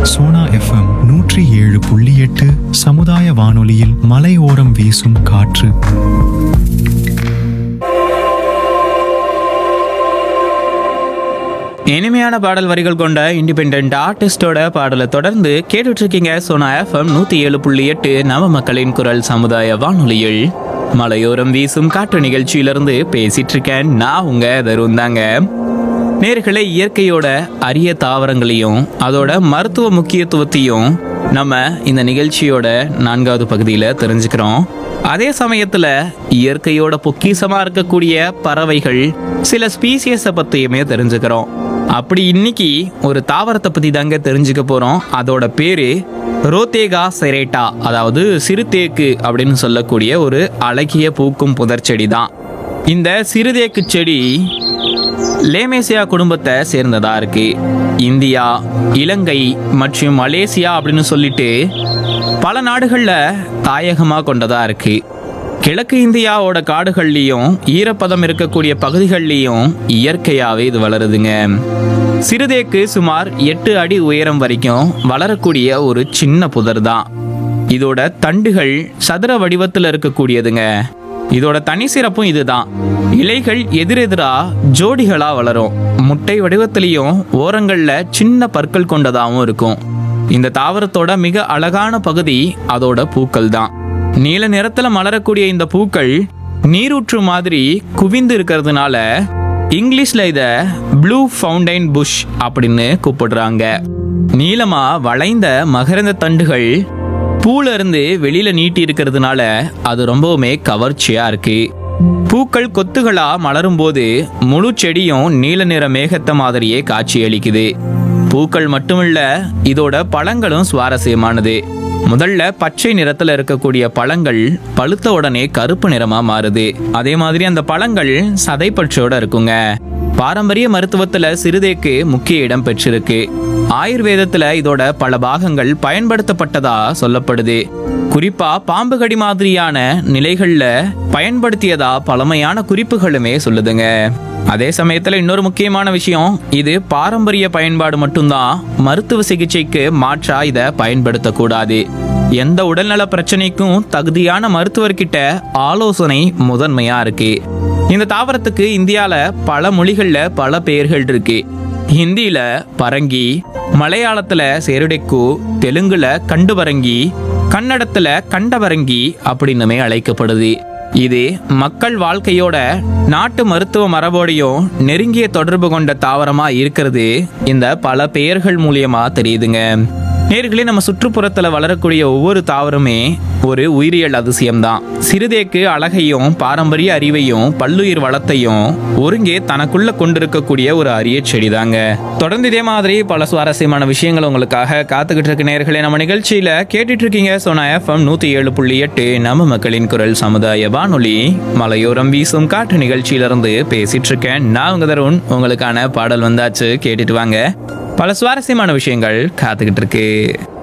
Sona FM நூற்றி ஏழு புள்ளி எட்டு சமுதாய வானொலியில் மலையோரம் வீசும் காற்று இனிமையான பாடல் வரிகள் கொண்ட இண்டிபெண்ட் ஆர்டிஸ்டோட பாடலை தொடர்ந்து கேட்டுட்டு இருக்கீங்க சோனா எஃப்எம் நூத்தி ஏழு புள்ளி எட்டு நவ மக்களின் குரல் சமுதாய வானொலியில் மலையோரம் வீசும் காற்று நிகழ்ச்சியிலிருந்து பேசிட்டு இருக்கேன் நான் உங்க தருண் தாங்க நேர்களை இயற்கையோட அரிய தாவரங்களையும் அதோட மருத்துவ முக்கியத்துவத்தையும் நம்ம இந்த நிகழ்ச்சியோட நான்காவது பகுதியில் தெரிஞ்சுக்கிறோம் அதே சமயத்துல இயற்கையோட பொக்கிஷமா இருக்கக்கூடிய பறவைகள் சில ஸ்பீசியஸை பத்தியுமே தெரிஞ்சுக்கிறோம் அப்படி இன்னைக்கு ஒரு தாவரத்தை பத்தி தாங்க தெரிஞ்சுக்க போறோம் அதோட பேரு ரோத்தேகா செரேட்டா அதாவது சிறுதேக்கு அப்படின்னு சொல்லக்கூடிய ஒரு அழகிய பூக்கும் புதர் செடி தான் இந்த சிறுதேக்கு செடி லேமேசியா குடும்பத்தை சேர்ந்ததா இருக்கு இந்தியா இலங்கை மற்றும் மலேசியா அப்படின்னு சொல்லிட்டு பல நாடுகள்ல தாயகமா கொண்டதா இருக்கு கிழக்கு இந்தியாவோட காடுகள்லயும் ஈரப்பதம் இருக்கக்கூடிய பகுதிகள்லயும் இயற்கையாவே இது வளருதுங்க சிறுதேக்கு சுமார் எட்டு அடி உயரம் வரைக்கும் வளரக்கூடிய ஒரு சின்ன புதர் தான் இதோட தண்டுகள் சதுர வடிவத்தில் இருக்கக்கூடியதுங்க இதோட தனி சிறப்பும் இதுதான் இலைகள் எதிரெதிரா ஜோடிகளா வளரும் முட்டை வடிவத்திலையும் ஓரங்கள்ல சின்ன பற்கள் கொண்டதாகவும் இருக்கும் இந்த தாவரத்தோட மிக அழகான பகுதி அதோட பூக்கள் தான் நீல நிறத்துல மலரக்கூடிய இந்த பூக்கள் நீரூற்று மாதிரி குவிந்து இருக்கிறதுனால இங்கிலீஷ்ல இத ப்ளூ ஃபவுண்டைன் புஷ் அப்படின்னு கூப்பிடுறாங்க நீளமா வளைந்த மகரந்த தண்டுகள் பூல இருந்து வெளியில நீட்டி இருக்கிறதுனால அது ரொம்பவுமே கவர்ச்சியா இருக்கு பூக்கள் கொத்துகளா மலரும் போது முழு செடியும் நீல நிற மேகத்தை மாதிரியே காட்சி அளிக்குது பூக்கள் மட்டுமில்ல இதோட பழங்களும் சுவாரஸ்யமானது முதல்ல பச்சை நிறத்துல இருக்கக்கூடிய பழங்கள் பழுத்த உடனே கருப்பு நிறமா மாறுது அதே மாதிரி அந்த பழங்கள் சதைப்பற்றோட இருக்குங்க பாரம்பரிய மருத்துவத்துல சிறுதேக்கு முக்கிய இடம் பெற்றிருக்கு ஆயுர்வேதத்துல இதோட பல பாகங்கள் பயன்படுத்தப்பட்டதா சொல்லப்படுது குறிப்பா பாம்பு கடி மாதிரியான நிலைகள்ல பயன்படுத்தியதா பழமையான குறிப்புகளுமே சொல்லுதுங்க அதே சமயத்துல இன்னொரு முக்கியமான விஷயம் இது பாரம்பரிய பயன்பாடு மட்டும்தான் மருத்துவ சிகிச்சைக்கு மாற்றா இதை பயன்படுத்தக்கூடாது எந்த உடல்நல பிரச்சனைக்கும் தகுதியான மருத்துவர்கிட்ட ஆலோசனை முதன்மையா இருக்கு இந்த தாவரத்துக்கு இந்தியால பல மொழிகள்ல பல பெயர்கள் இருக்கு ஹிந்தியில பரங்கி மலையாளத்துல சேருடெக்கு தெலுங்குல கண்டுபரங்கி கன்னடத்துல கண்டபரங்கி அப்படின்னுமே அழைக்கப்படுது இது மக்கள் வாழ்க்கையோட நாட்டு மருத்துவ மரபோடையும் நெருங்கிய தொடர்பு கொண்ட தாவரமா இருக்கிறது இந்த பல பெயர்கள் மூலியமா தெரியுதுங்க நேர்களே நம்ம சுற்றுப்புறத்துல வளரக்கூடிய ஒவ்வொரு தாவரமே ஒரு உயிரியல் அதிசயம்தான் சிறுதேக்கு அழகையும் பாரம்பரிய அறிவையும் பல்லுயிர் வளத்தையும் ஒருங்கே தனக்குள்ள கொண்டிருக்கக்கூடிய ஒரு அரிய செடி தாங்க தொடர்ந்து இதே மாதிரி பல சுவாரஸ்யமான விஷயங்கள் உங்களுக்காக காத்துக்கிட்டு இருக்க நேர்களே நம்ம நிகழ்ச்சியில கேட்டுட்டு இருக்கீங்க சோனா எஃப்எம் நூத்தி ஏழு புள்ளி எட்டு நம்ம மக்களின் குரல் சமுதாய வானொலி மலையோரம் வீசும் காற்று நிகழ்ச்சியிலிருந்து பேசிட்டு இருக்கேன் நான் உங்க தருண் உங்களுக்கான பாடல் வந்தாச்சு கேட்டுட்டு வாங்க பல சுவாரஸ்யமான விஷயங்கள் காத்துக்கிட்டு இருக்கு